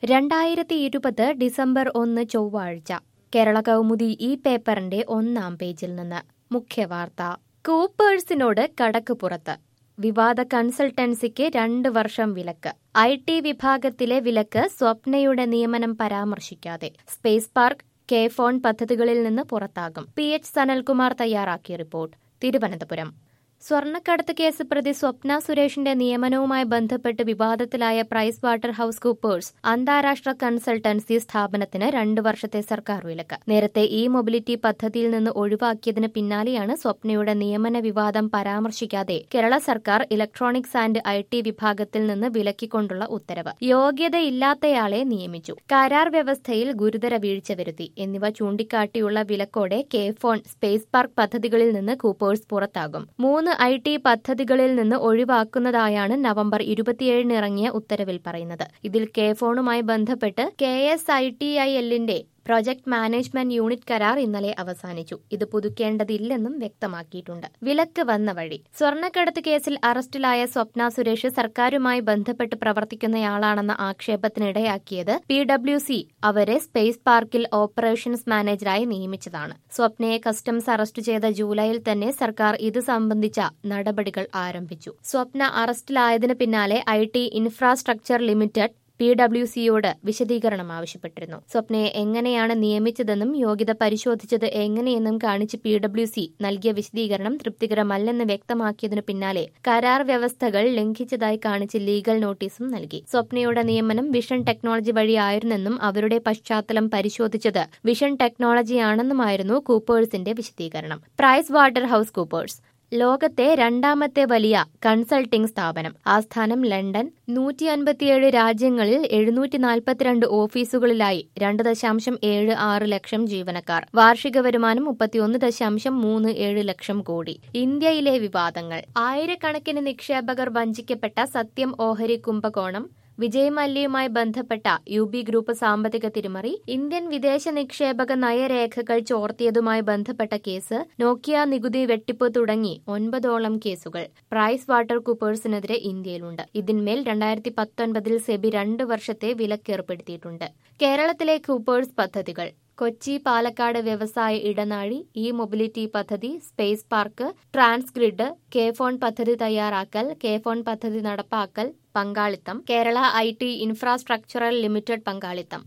രണ്ടായിരത്തി ഇരുപത് ഡിസംബർ ഒന്ന് ചൊവ്വാഴ്ച കേരള കൗമുദി ഈ പേപ്പറിന്റെ ഒന്നാം പേജിൽ നിന്ന് മുഖ്യവാർത്ത കൂപ്പേഴ്സിനോട് കടക്ക് പുറത്ത് വിവാദ കൺസൾട്ടൻസിക്ക് രണ്ട് വർഷം വിലക്ക് ഐ ടി വിഭാഗത്തിലെ വിലക്ക് സ്വപ്നയുടെ നിയമനം പരാമർശിക്കാതെ സ്പേസ് പാർക്ക് കെ ഫോൺ പദ്ധതികളിൽ നിന്ന് പുറത്താകും പി എച്ച് സനൽകുമാർ തയ്യാറാക്കിയ റിപ്പോർട്ട് തിരുവനന്തപുരം സ്വർണ്ണക്കടത്ത് കേസ് പ്രതി സ്വപ്ന സുരേഷിന്റെ നിയമനവുമായി ബന്ധപ്പെട്ട് വിവാദത്തിലായ പ്രൈസ് വാട്ടർ ഹൌസ് കൂപ്പേഴ്സ് അന്താരാഷ്ട്ര കൺസൾട്ടൻസി സ്ഥാപനത്തിന് രണ്ട് വർഷത്തെ സർക്കാർ വിലക്ക് നേരത്തെ ഇ മൊബിലിറ്റി പദ്ധതിയിൽ നിന്ന് ഒഴിവാക്കിയതിന് പിന്നാലെയാണ് സ്വപ്നയുടെ നിയമന വിവാദം പരാമർശിക്കാതെ കേരള സർക്കാർ ഇലക്ട്രോണിക്സ് ആൻഡ് ഐ ടി വിഭാഗത്തിൽ നിന്ന് വിലക്കിക്കൊണ്ടുള്ള ഉത്തരവ് യോഗ്യതയില്ലാത്തയാളെ നിയമിച്ചു കരാർ വ്യവസ്ഥയിൽ ഗുരുതര വീഴ്ച വരുത്തി എന്നിവ ചൂണ്ടിക്കാട്ടിയുള്ള വിലക്കോടെ കെ ഫോൺ സ്പേസ് പാർക്ക് പദ്ധതികളിൽ നിന്ന് കൂപ്പേഴ്സ് പുറത്താകും മൂന്ന് ഐ ടി പദ്ധതികളിൽ നിന്ന് ഒഴിവാക്കുന്നതായാണ് നവംബർ ഇരുപത്തിയേഴിന് ഇറങ്ങിയ ഉത്തരവിൽ പറയുന്നത് ഇതിൽ കെ ഫോണുമായി ബന്ധപ്പെട്ട് K S I T I എല്ലിന്റെ പ്രൊജക്ട് മാനേജ്മെന്റ് യൂണിറ്റ് കരാർ ഇന്നലെ അവസാനിച്ചു ഇത് പുതുക്കേണ്ടതില്ലെന്നും വ്യക്തമാക്കിയിട്ടുണ്ട് വിലക്ക് വന്ന വഴി സ്വർണ്ണക്കടത്ത് കേസിൽ അറസ്റ്റിലായ സ്വപ്ന സുരേഷ് സർക്കാരുമായി ബന്ധപ്പെട്ട് പ്രവർത്തിക്കുന്നയാളാണെന്ന ആക്ഷേപത്തിനിടയാക്കിയത് പി ഡബ്ല്യു സി അവരെ സ്പേസ് പാർക്കിൽ ഓപ്പറേഷൻസ് മാനേജറായി നിയമിച്ചതാണ് സ്വപ്നയെ കസ്റ്റംസ് അറസ്റ്റ് ചെയ്ത ജൂലൈയിൽ തന്നെ സർക്കാർ ഇത് സംബന്ധിച്ച നടപടികൾ ആരംഭിച്ചു സ്വപ്ന അറസ്റ്റിലായതിനു പിന്നാലെ I T infrastructure limited P W സിയോട് വിശദീകരണം ആവശ്യപ്പെട്ടിരുന്നു സ്വപ്നയെ എങ്ങനെയാണ് നിയമിച്ചതെന്നും യോഗ്യത പരിശോധിച്ചത് എങ്ങനെയെന്നും കാണിച്ച് പി ഡബ്ല്യു സി നൽകിയ വിശദീകരണം തൃപ്തികരമല്ലെന്ന് വ്യക്തമാക്കിയതിനു പിന്നാലെ കരാർ വ്യവസ്ഥകൾ ലംഘിച്ചതായി കാണിച്ച് ലീഗൽ നോട്ടീസും നൽകി സ്വപ്നയുടെ നിയമനം വിഷൻ ടെക്നോളജി വഴിയായിരുന്നെന്നും അവരുടെ പശ്ചാത്തലം പരിശോധിച്ചത് വിഷൻ ടെക്നോളജിയാണെന്നുമായിരുന്നു കൂപ്പേഴ്സിന്റെ വിശദീകരണം പ്രൈസ് വാട്ടർ ഹൌസ് കൂപ്പേഴ്സ് ലോകത്തെ രണ്ടാമത്തെ വലിയ കൺസൾട്ടിംഗ് സ്ഥാപനം ആസ്ഥാനം ലണ്ടൻ നൂറ്റി അൻപത്തിയേഴ് രാജ്യങ്ങളിൽ എഴുന്നൂറ്റി നാൽപ്പത്തിരണ്ട് ഓഫീസുകളിലായി രണ്ട് ദശാംശം ഏഴ് ആറ് ലക്ഷം ജീവനക്കാർ വാർഷിക വരുമാനം മുപ്പത്തിയൊന്ന് ദശാംശം മൂന്ന് ഏഴ് ലക്ഷം കോടി ഇന്ത്യയിലെ വിവാദങ്ങൾ ആയിരക്കണക്കിന് നിക്ഷേപകർ വഞ്ചിക്കപ്പെട്ട സത്യം ഓഹരി കുംഭകോണം വിജയ് മല്യയുമായി ബന്ധപ്പെട്ട യു ബി ഗ്രൂപ്പ് സാമ്പത്തിക തിരിമറി ഇന്ത്യൻ വിദേശ നിക്ഷേപക നയരേഖകൾ ചോർത്തിയതുമായി ബന്ധപ്പെട്ട കേസ് നോക്കിയ നികുതി വെട്ടിപ്പ് തുടങ്ങി ഒൻപതോളം കേസുകൾ പ്രൈസ് വാട്ടർ കൂപ്പേഴ്സിനെതിരെ ഇന്ത്യയിലുണ്ട് ഇതിന്മേൽ രണ്ടായിരത്തി പത്തൊൻപതിൽ സെബി രണ്ട് വർഷത്തെ വിലക്കേർപ്പെടുത്തിയിട്ടുണ്ട് കേരളത്തിലെ കൂപ്പേഴ്സ് പദ്ധതികൾ കൊച്ചി പാലക്കാട് വ്യവസായ ഇടനാഴി ഇ മൊബിലിറ്റി പദ്ധതി space park transgrid K phone പദ്ധതി തയ്യാറാക്കൽ കെ ഫോൺ പദ്ധതി നടപ്പാക്കൽ പങ്കാളിത്തം Kerala I T infrastructural limited പങ്കാളിത്തം